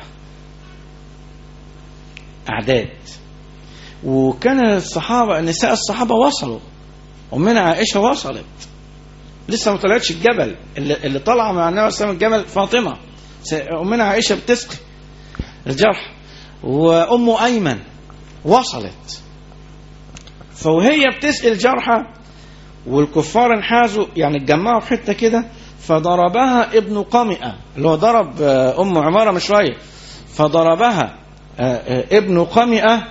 D: أعداد وكان الصحابة نساء الصحابة وصلوا ومن عائشة وصلت لسه ما طلعتش الجبل اللي, اللي طلع مع النبي صلى الله عليه وسلم الجبل فاطمة أمنا عائشة بتسقي الجرح وأم أيمن وصلت فوهي بتسقي الجرحى والكفار انحازوا يعني اتجمعوا في حته كده فضربها ابن قمئة اللي هو ضرب أم عمارة من شوية فضربها ابن قمئة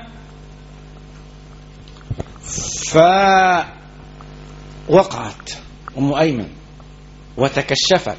D: فوقعت أم أيمن وتكشفت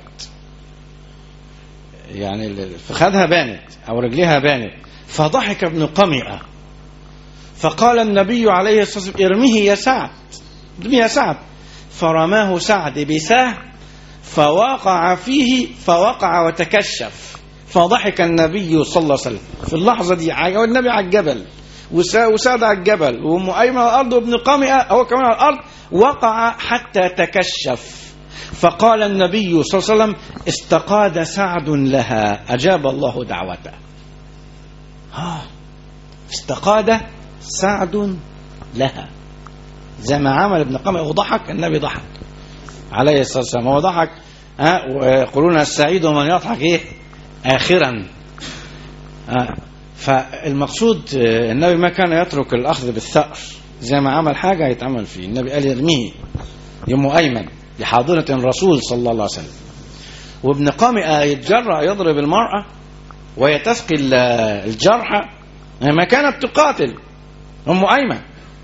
D: يعني فخذها بانت أو رجلها بانت فضحك ابن قمئة فقال النبي عليه الصلاة والسلام ارميه يا سعد ارميه يا سعد فرماه سعد بسهم فوقع فيه فوقع وتكشف فضحك النبي صلى الله عليه وسلم في اللحظة دي والنبي على الجبل وسعد على الجبل وام ايمن على الارض وابن قامئة هو كمان على الارض وقع حتى تكشف فقال النبي صلى الله عليه وسلم استقاد سعد لها اجاب الله دعوته ها استقاد سعد لها زي ما عمل ابن قامئة وضحك النبي ضحك عليه الصلاه والسلام هو ضحك ها ويقولون السعيد ومن يضحك ايه اخرا ها فالمقصود النبي ما كان يترك الاخذ بالثأر زي ما عمل حاجه يتعمل فيه النبي قال يرميه يم ايمن لحاضره الرسول صلى الله عليه وسلم وابن قامئة يتجرأ يضرب المرأة ويتسقي الجرحى ما كانت تقاتل ام ايمن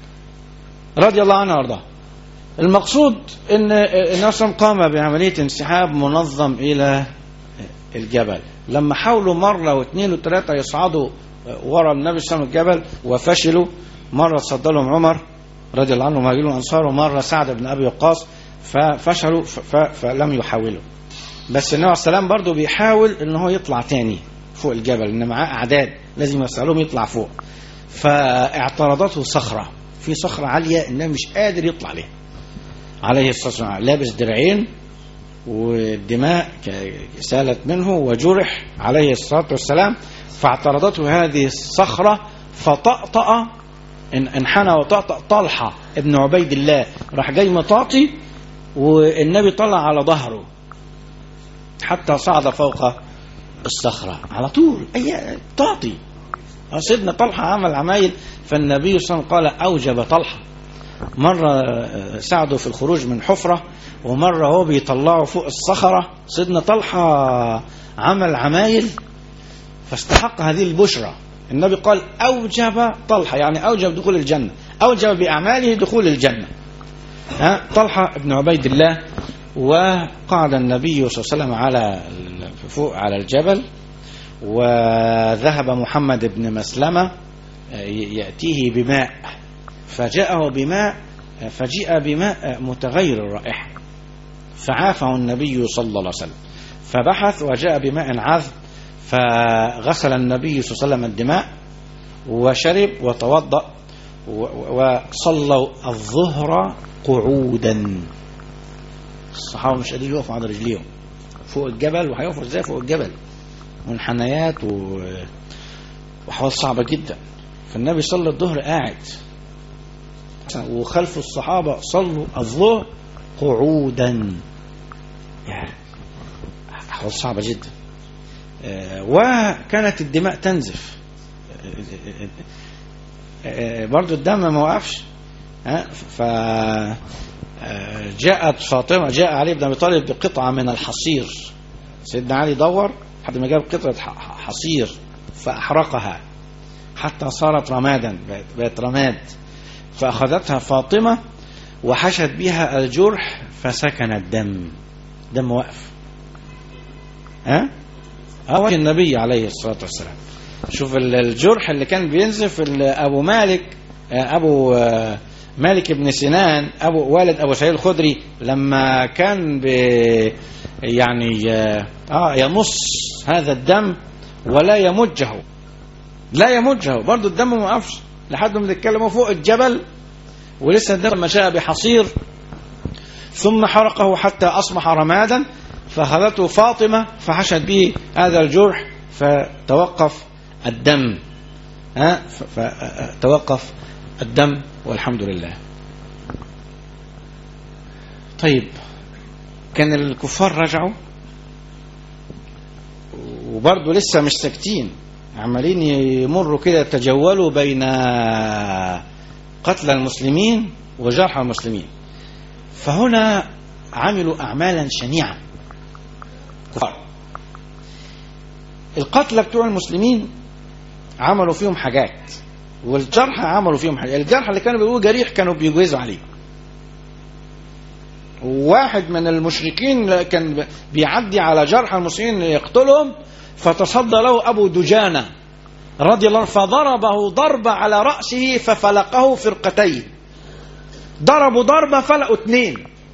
D: رضي الله عنها وارضاها المقصود ان النبي قام بعمليه انسحاب منظم الى الجبل لما حاولوا مره واثنين وثلاثه يصعدوا ورا النبي صلى الله عليه وسلم الجبل وفشلوا مره صد لهم عمر رضي الله عنه مهاجرون الانصار ومره سعد بن ابي وقاص ففشلوا فلم يحاولوا بس النبي عليه السلام برضه بيحاول ان هو يطلع تاني فوق الجبل ان معاه اعداد لازم يسالهم يطلع فوق فاعترضته صخره في صخره عاليه النبي مش قادر يطلع عليها عليه الصلاه والسلام لابس درعين والدماء سالت منه وجرح عليه الصلاه والسلام فاعترضته هذه الصخره فطأطأ انحنى وطأطأ طلحه ابن عبيد الله راح جاي مطاطي والنبي طلع على ظهره حتى صعد فوق الصخره على طول اي تعطي سيدنا طلحه عمل عمايل فالنبي صلى الله عليه وسلم قال اوجب طلحه مرة ساعده في الخروج من حفرة ومرة هو بيطلعه فوق الصخرة سيدنا طلحة عمل عمايل فاستحق هذه البشرى النبي قال أوجب طلحة يعني أوجب دخول الجنة أوجب بأعماله دخول الجنة ها طلحة ابن عبيد الله وقعد النبي صلى الله عليه وسلم على فوق على الجبل وذهب محمد بن مسلمة يأتيه بماء فجاءه بماء فجيء بماء متغير الرائحة فعافه النبي صلى الله عليه وسلم فبحث وجاء بماء عذب فغسل النبي صلى الله عليه وسلم الدماء وشرب وتوضأ وصلوا الظهر قعودا الصحابة مش قادرين يقفوا على رجليهم فوق الجبل وهيقفوا ازاي فوق الجبل منحنيات و... وحوال صعبة جدا فالنبي صلى الظهر قاعد وخلف الصحابة صلوا الظهر قعودا يعني أحوال صعبة جدا وكانت الدماء تنزف برضو الدم ما وقفش ف جاءت فاطمة جاء علي بن أبي طالب بقطعة من الحصير سيدنا علي دور لحد ما جاب قطعة حصير فأحرقها حتى صارت رمادا بقت رماد فأخذتها فاطمة وحشت بها الجرح فسكن الدم دم وقف ها أه؟ النبي عليه الصلاة والسلام شوف الجرح اللي كان بينزف أبو مالك أبو مالك بن سنان أبو والد أبو سعيد الخدري لما كان ب يعني آه يمص هذا الدم ولا يمجه لا يمجه برضه الدم ما وقفش لحد ما بنتكلموا فوق الجبل ولسه الدم ما شاء بحصير ثم حرقه حتى أصبح رمادا فأخذته فاطمة فحشت به هذا الجرح فتوقف الدم ها فتوقف الدم والحمد لله طيب كان الكفار رجعوا وبرضه لسه مش ساكتين عمالين يمروا كده يتجولوا بين قتل المسلمين وجرح المسلمين فهنا عملوا أعمالا شنيعة كفار القتلى بتوع المسلمين عملوا فيهم حاجات والجرحى عملوا فيهم حاجات الجرحى اللي كانوا بيقولوا جريح كانوا بيجوزوا عليه واحد من المشركين كان بيعدي على جرحى المسلمين يقتلهم فتصدى له أبو دجانة رضي الله عنه فضربه ضربة على رأسه ففلقه فرقتين ضربوا ضربة فلقوا اثنين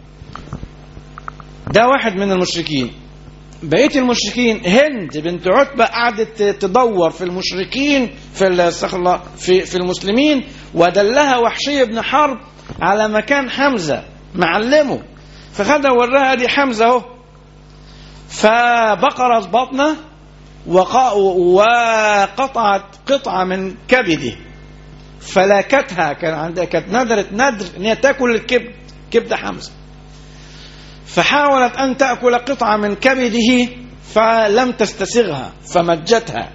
D: ده واحد من المشركين بقية المشركين هند بنت عتبة قعدت تدور في المشركين في في في المسلمين ودلها وحشي بن حرب على مكان حمزة معلمه فخدها وراها دي حمزة اهو فبقرت بطنه وقطعت قطعة من كبده فلاكتها كان عندها كانت ندرت ندر ان هي تاكل الكبد كبد حمزه فحاولت ان تاكل قطعه من كبده فلم تستسغها فمجتها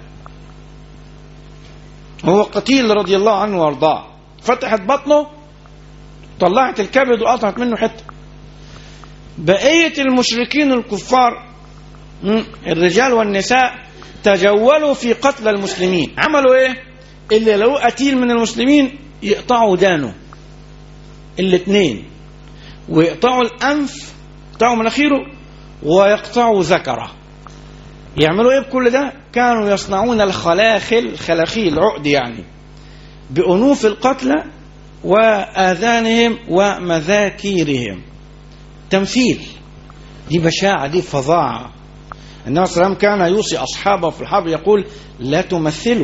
D: هو قتيل رضي الله عنه وارضاه فتحت بطنه طلعت الكبد وقطعت منه حته بقيه المشركين الكفار الرجال والنساء تجولوا في قتل المسلمين عملوا ايه اللي لو قتيل من المسلمين يقطعوا ودانه الاثنين ويقطعوا الانف يقطعوا مناخيره ويقطعوا ذكره يعملوا ايه بكل ده كانوا يصنعون الخلاخل خلاخيل عقد يعني بأنوف القتلى وآذانهم ومذاكيرهم تمثيل دي بشاعة دي فظاعة النبي صلى الله عليه وسلم كان يوصي أصحابه في الحرب يقول لا تمثلوا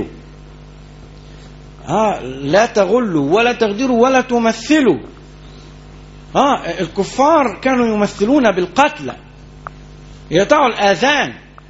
D: آه لا تغلوا ولا تغدروا ولا تمثلوا آه الكفار كانوا يمثلون بالقتلى يقطعوا الآذان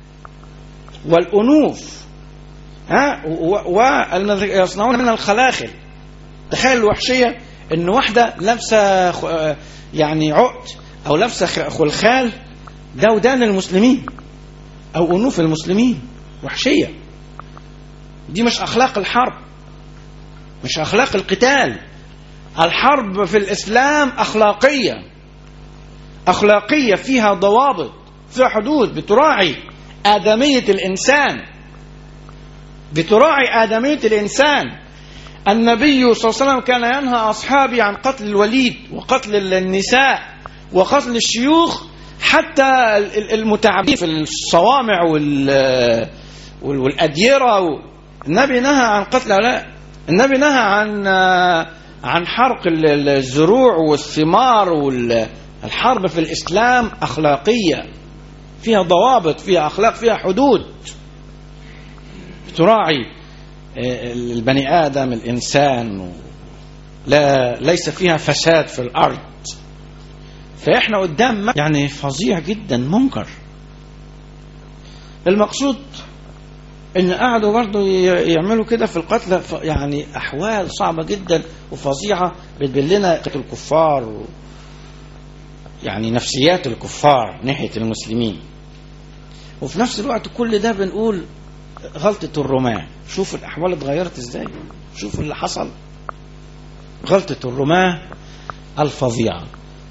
D: والأنوف ها ويصنعون من الخلاخل تخيل الوحشية ان واحدة لابسة يعني عقد او لابسة خلخال ده ودان المسلمين او انوف المسلمين وحشية دي مش اخلاق الحرب مش اخلاق القتال الحرب في الاسلام اخلاقية اخلاقية فيها ضوابط فيها حدود بتراعي آدمية الإنسان بتراعي آدمية الإنسان النبي صلى الله عليه وسلم كان ينهى أصحابي عن قتل الوليد وقتل النساء وقتل الشيوخ حتى المتعبين في الصوامع والأديرة النبي نهى عن قتل هؤلاء النبي نهى عن عن حرق الزروع والثمار والحرب في الإسلام أخلاقية فيها ضوابط فيها أخلاق فيها حدود تراعي البني آدم الإنسان لا ليس فيها فساد في الأرض فإحنا قدام يعني فظيع جدا منكر المقصود ان قعدوا برضه يعملوا كده في القتل يعني احوال صعبه جدا وفظيعه بتبين لنا الكفار و يعني نفسيات الكفار ناحيه المسلمين وفي نفس الوقت كل ده بنقول غلطة الرماة شوف الأحوال اتغيرت ازاي شوف اللي حصل غلطة الرماة الفظيعة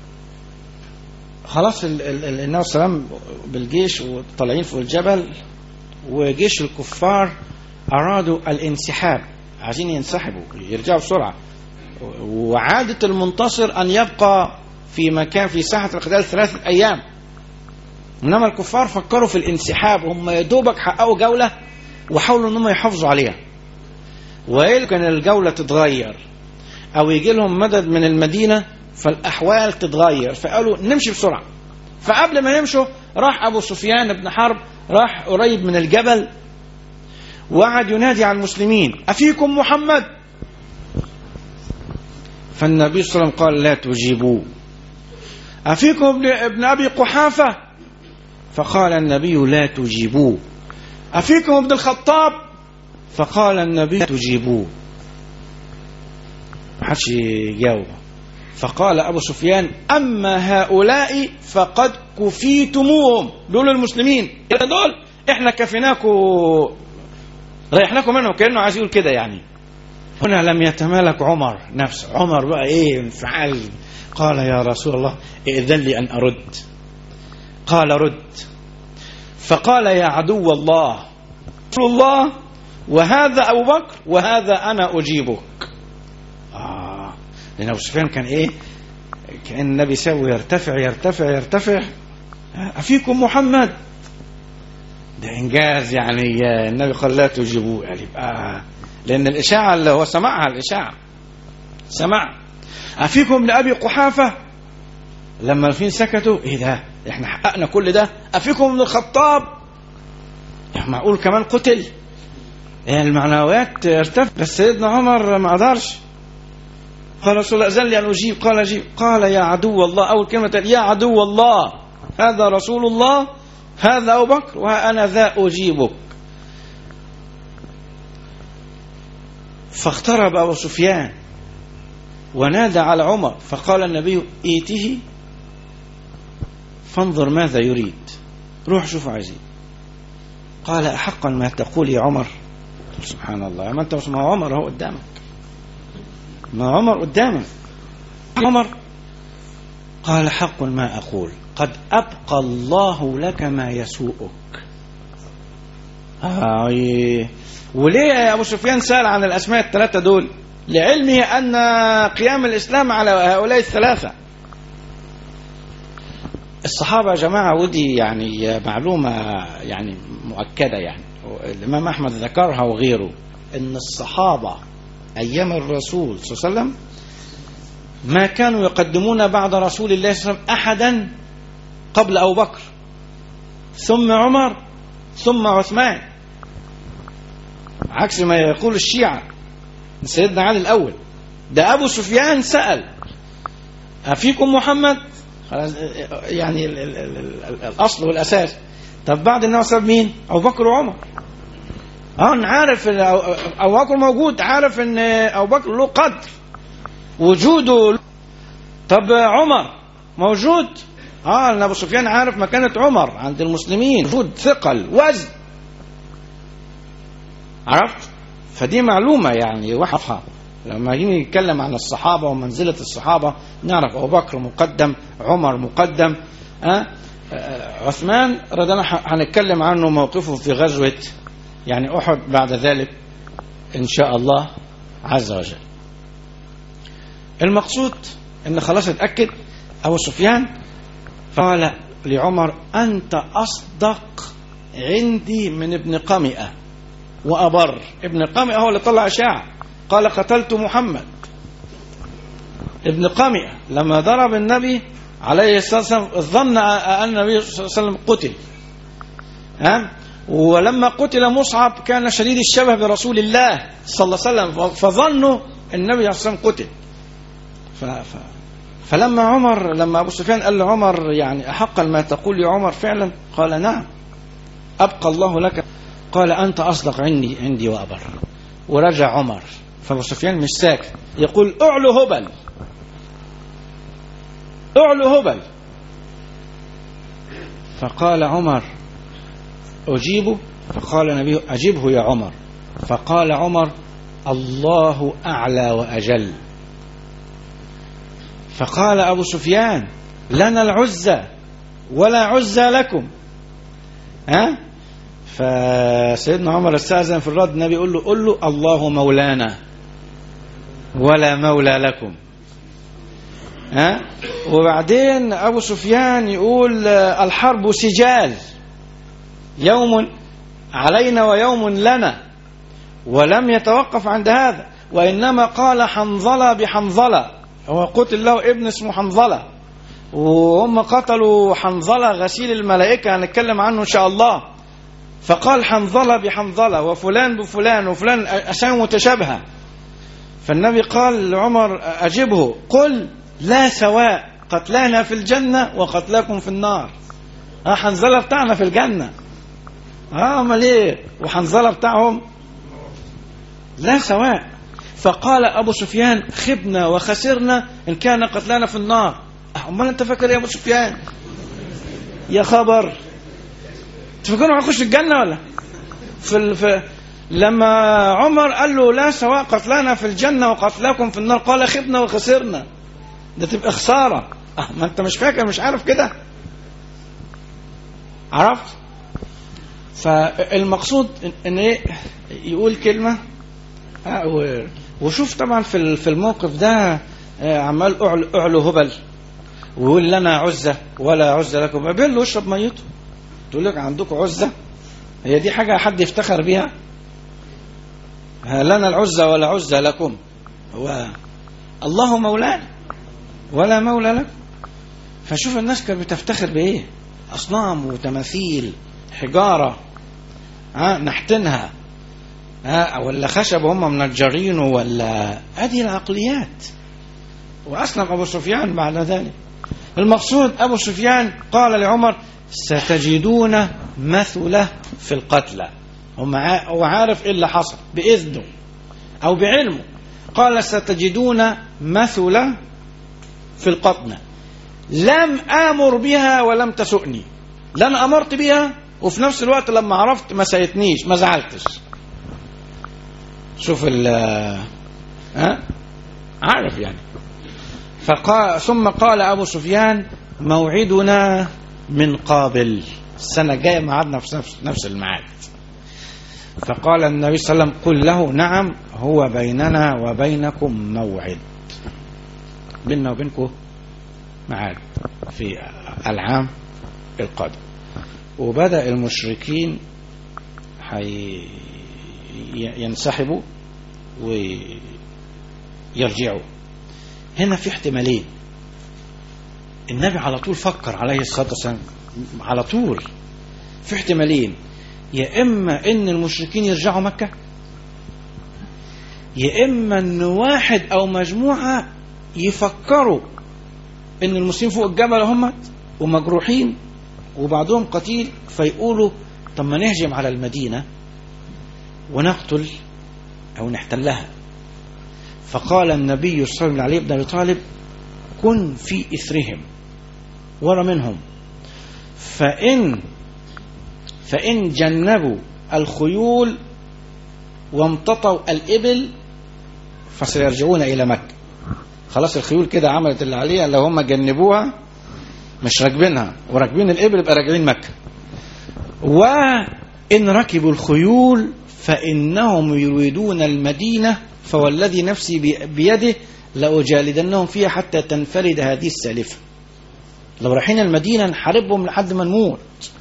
D: خلاص النبي صلى الله عليه وسلم بالجيش وطالعين فوق الجبل وجيش الكفار أرادوا الانسحاب عايزين ينسحبوا يرجعوا بسرعة وعادة المنتصر أن يبقى في مكان في ساحة القتال ثلاثة أيام إنما الكفار فكروا في الانسحاب هم يا دوبك حققوا جولة وحاولوا إنهم يحافظوا عليها وإيه كان الجولة تتغير أو يجي لهم مدد من المدينة فالأحوال تتغير فقالوا نمشي بسرعة فقبل ما يمشوا راح أبو سفيان بن حرب راح قريب من الجبل وقعد ينادي على المسلمين أفيكم محمد فالنبي صلى الله عليه وسلم قال لا تجيبوه أفيكم ابن, ابن أبي قحافة فقال النبي لا تجيبوه أفيكم ابن الخطاب فقال النبي لا تجيبوه ما حدش يجاوب فقال أبو سفيان أما هؤلاء فقد كفيتموهم دول المسلمين دول احنا كفيناكم ريحناكم منهم كأنه عايز يقول كده يعني هنا لم يتمالك عمر نفسه عمر بقى ايه انفعال قال يا رسول الله ائذن لي ان ارد قال رد فقال يا عدو الله رسول الله وهذا ابو بكر وهذا انا اجيبك آه لان ابو سفيان كان ايه كان النبي سوي يرتفع يرتفع يرتفع افيكم محمد ده انجاز يعني النبي قال لا تجيبوه يعني يبقى لان الاشاعه اللي هو سمعها الاشاعه سمع افيكم لابي قحافه لما الفين سكتوا ايه ده احنا حققنا كل ده افيكم من الخطاب يعني معقول كمان قتل يعني المعنويات ارتفع بس سيدنا عمر ما قدرش قال رسول الله اذن لي ان اجيب قال اجيب قال يا عدو الله اول كلمه يا عدو الله هذا رسول الله هذا ابو بكر وانا ذا اجيبك فاقترب ابو سفيان ونادى على عمر فقال النبي ائته فانظر ماذا يريد روح شوف عايزين قال أحقا ما تقول يا عمر سبحان الله ما أنت ما عمر هو قدامك ما عمر قدامك عمر قال حق ما أقول قد أبقى الله لك ما يسوءك آه وليه يا أبو سفيان سأل عن الأسماء الثلاثة دول لعلمه أن قيام الإسلام على هؤلاء الثلاثة الصحابة يا جماعة ودي يعني معلومة يعني مؤكدة يعني الإمام أحمد ذكرها وغيره أن الصحابة أيام الرسول صلى الله عليه وسلم ما كانوا يقدمون بعد رسول الله صلى الله عليه وسلم أحدا قبل أبو بكر ثم عمر ثم عثمان عكس ما يقول الشيعة سيدنا علي الأول ده أبو سفيان سأل أفيكم محمد خلاص يعني ال ال ال الأصل والأساس طب بعد النبي صلى مين أبو بكر وعمر اه انا عارف ابو بكر موجود عارف ان ابو بكر له قدر وجوده طب عمر موجود اه ان ابو سفيان عارف مكانه عمر عند المسلمين وجود ثقل وزن عرفت فدي معلومه يعني وحفها لما نيجي نتكلم عن الصحابه ومنزله الصحابه نعرف ابو بكر مقدم عمر مقدم أه؟ أه عثمان ردنا هنتكلم عنه موقفه في غزوه يعني احد بعد ذلك ان شاء الله عز وجل المقصود ان خلاص اتاكد ابو سفيان قال لعمر انت اصدق عندي من ابن قمئه وابر ابن قمئه هو اللي طلع اشاعه قال قتلت محمد ابن قمئه لما ضرب النبي عليه الصلاه والسلام ظن ان النبي صلى الله عليه وسلم قتل ها ولما قتل مصعب كان شديد الشبه برسول الله صلى الله عليه وسلم فظنوا النبي صلى الله عليه وسلم قتل ف... ف... فلما عمر لما ابو سفيان قال لعمر يعني احقا ما تقول يا عمر فعلا قال نعم ابقى الله لك قال انت اصدق عندي عندي وابر ورجع عمر فابو سفيان مش ساكت يقول اعلو هبل اعلو هبل فقال عمر أجيبه فقال النبي أجبه يا عمر فقال عمر الله أعلى وأجل فقال أبو سفيان لنا العزة ولا عزة لكم ها فسيدنا عمر استأذن في الرد النبي يقول له قل له الله مولانا ولا مولى لكم ها وبعدين أبو سفيان يقول الحرب سجال يوم علينا ويوم لنا ولم يتوقف عند هذا وإنما قال حنظلة بحنظلة هو قتل له ابن اسمه حنظلة وهم قتلوا حنظلة غسيل الملائكة هنتكلم عنه إن شاء الله فقال حنظلة بحنظلة وفلان بفلان وفلان أسامي متشابهة فالنبي قال لعمر أجبه قل لا سواء قتلانا في الجنة وقتلاكم في النار اه حنظله بتاعنا في الجنه اه امال ايه وحنظله بتاعهم لا سواء فقال ابو سفيان خبنا وخسرنا ان كان قتلانا في النار آه، امال انت فاكر إيه يا ابو سفيان يا خبر تفكروا هنخش الجنه ولا في, ال... في لما عمر قال له لا سواء قتلانا في الجنه وقتلاكم في النار قال خبنا وخسرنا ده تبقى خساره آه، ما انت مش فاكر مش عارف كده عرفت فالمقصود إن- ان ايه يقول كلمه آه، و- وشوف طبعا في ال- في الموقف ده آه، عمال اعلو اعلو هبل ويقول لنا عزه ولا عزه لكم بيقول له اشرب ميته تقول لك عندكم عزه هي دي حاجه حد يفتخر بيها ها لنا العزه ولا عزه لكم هو الله مولانا ولا مولى لكم فشوف الناس كانت بتفتخر بايه اصنام وتماثيل حجاره ها نحتنها ها ولا خشب هم منجرينه ولا هذه العقليات واسلم ابو سفيان بعد ذلك المقصود ابو سفيان قال لعمر ستجدون مثله في القتلى هم عا- هو عارف ايه اللي حصل باذنه او بعلمه قال ستجدون مثله في القطنة لم آمر بها ولم تسؤني لا أنا أمرت بها وفي نفس الوقت لما عرفت ما سيتنيش ما زعلتش شوف ال ها عارف يعني فقال ثم قال أبو سفيان موعدنا من قابل السنة الجاية ميعادنا في نفس نفس الميعاد فقال النبي صلى الله عليه وسلم قل له نعم هو بيننا وبينكم موعد بيننا وبينكم ميعاد في العام القادم وبدأ المشركين حي ينسحبوا ويرجعوا هنا في احتمالين النبي على طول فكر عليه الصلاة والسلام على طول في احتمالين يا إما إن المشركين يرجعوا مكة يا إما إن واحد أو مجموعة يفكروا إن المسلمين فوق الجبل هم ومجروحين وبعضهم قتيل فيقولوا طب ما نهجم على المدينة ونقتل أو نحتلها فقال النبي صلى الله عليه وسلم علي بن أبي طالب كن في إثرهم ورا منهم فإن فإن جنبوا الخيول وامتطوا الإبل فسيرجعون إلى مكة خلاص الخيول كده عملت اللي عليها لو هم جنبوها مش راكبينها وراكبين الإبل يبقى راجعين مكة وإن ركبوا الخيول فإنهم يريدون المدينة فوالذي نفسي بي- بيده لأجالدنهم فيها حتى تنفرد هذه السالفة لو رايحين المدينة نحاربهم لحد ما نموت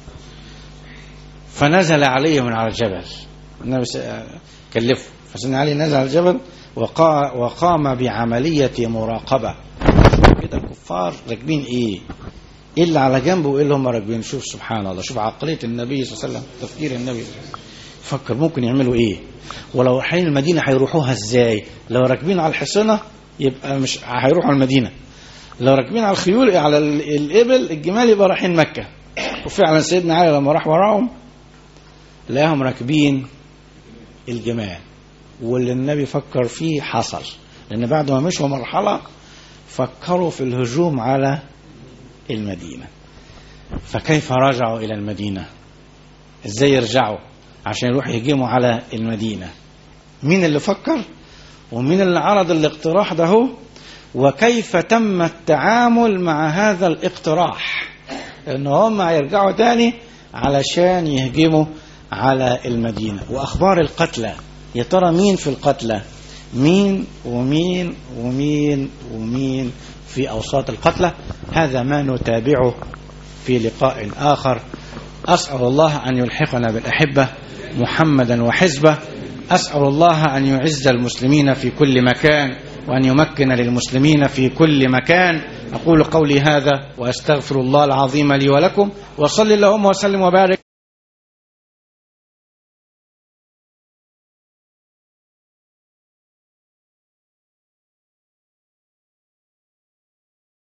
D: فنزل عليهم من على الجبل النبي س- كلفه فسيدنا علي نزل على الجبل وقا وقام بعملية مراقبة كده الكفار راكبين ايه ايه اللي على جنبه وايه اللي هم راكبين شوف سبحان الله شوف عقلية النبي صلى الله عليه وسلم تفكير النبي فكر ممكن يعملوا ايه ولو رايحين المدينة هيروحوها ازاي لو راكبين على الحصنة يبقى مش هيروحوا المدينة لو راكبين على الخيول على ال- الابل الجمال يبقى رايحين مكة وفعلا سيدنا علي لما راح وراهم لقاهم راكبين الجمال واللي النبي فكر فيه حصل لان بعد ما مشوا مرحله فكروا في الهجوم على المدينه فكيف رجعوا الى المدينه ازاي يرجعوا عشان يروحوا يهجموا على المدينه مين اللي فكر ومين اللي عرض الاقتراح ده هو وكيف تم التعامل مع هذا الاقتراح ان هم هيرجعوا تاني علشان يهجموا على المدينة واخبار القتلى يا ترى مين في القتلى مين ومين ومين ومين في اوساط القتلى هذا ما نتابعه في لقاء اخر اسال الله ان يلحقنا بالاحبه محمدا وحزبه اسال الله ان يعز المسلمين في كل مكان وان يمكن للمسلمين في كل مكان اقول قولي هذا واستغفر الله العظيم لي ولكم وصل اللهم وسلم وبارك